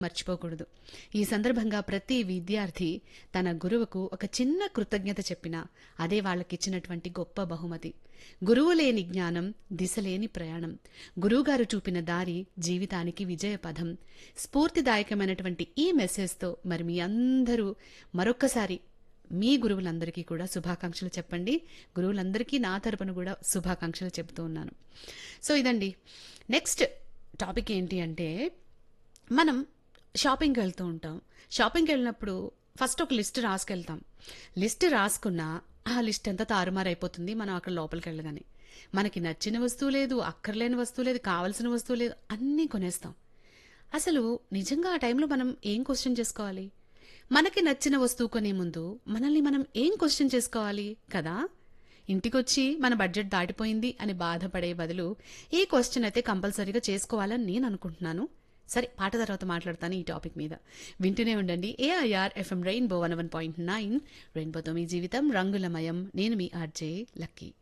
మర్చిపోకూడదు ఈ సందర్భంగా ప్రతి విద్యార్థి తన గురువుకు ఒక చిన్న కృతజ్ఞత చెప్పినా అదే వాళ్ళకిచ్చినటువంటి గొప్ప బహుమతి గురువు లేని జ్ఞానం దిశలేని ప్రయాణం గురువుగారు చూపిన దారి జీవితానికి విజయ పదం స్ఫూర్తిదాయకమైనటువంటి ఈ మెసేజ్తో మరి మీ అందరూ మరొక్కసారి మీ గురువులందరికీ కూడా శుభాకాంక్షలు చెప్పండి గురువులందరికీ నా తరపున కూడా శుభాకాంక్షలు చెబుతూ ఉన్నాను సో ఇదండి నెక్స్ట్ టాపిక్ ఏంటి అంటే మనం షాపింగ్కి వెళ్తూ ఉంటాం షాపింగ్కి వెళ్ళినప్పుడు ఫస్ట్ ఒక లిస్ట్ రాసుకెళ్తాం లిస్ట్ రాసుకున్నా ఆ లిస్ట్ అంతా తారుమారైపోతుంది మనం అక్కడ లోపలికి వెళ్ళగానే మనకి నచ్చిన వస్తువు లేదు అక్కర్లేని వస్తువు లేదు కావలసిన వస్తువు లేదు అన్నీ కొనేస్తాం అసలు నిజంగా ఆ టైంలో మనం ఏం క్వశ్చన్ చేసుకోవాలి మనకి నచ్చిన వస్తువు కొనే ముందు మనల్ని మనం ఏం క్వశ్చన్ చేసుకోవాలి కదా ఇంటికొచ్చి మన బడ్జెట్ దాటిపోయింది అని బాధపడే బదులు ఈ క్వశ్చన్ అయితే కంపల్సరీగా చేసుకోవాలని నేను అనుకుంటున్నాను సరే పాట తర్వాత మాట్లాడతాను ఈ టాపిక్ మీద వింటూనే ఉండండి AIR FM rainbow one one point nine రెయిన్బోతో మీ జీవితం రంగులమయం నేను మీ ఆర్జే లక్కీ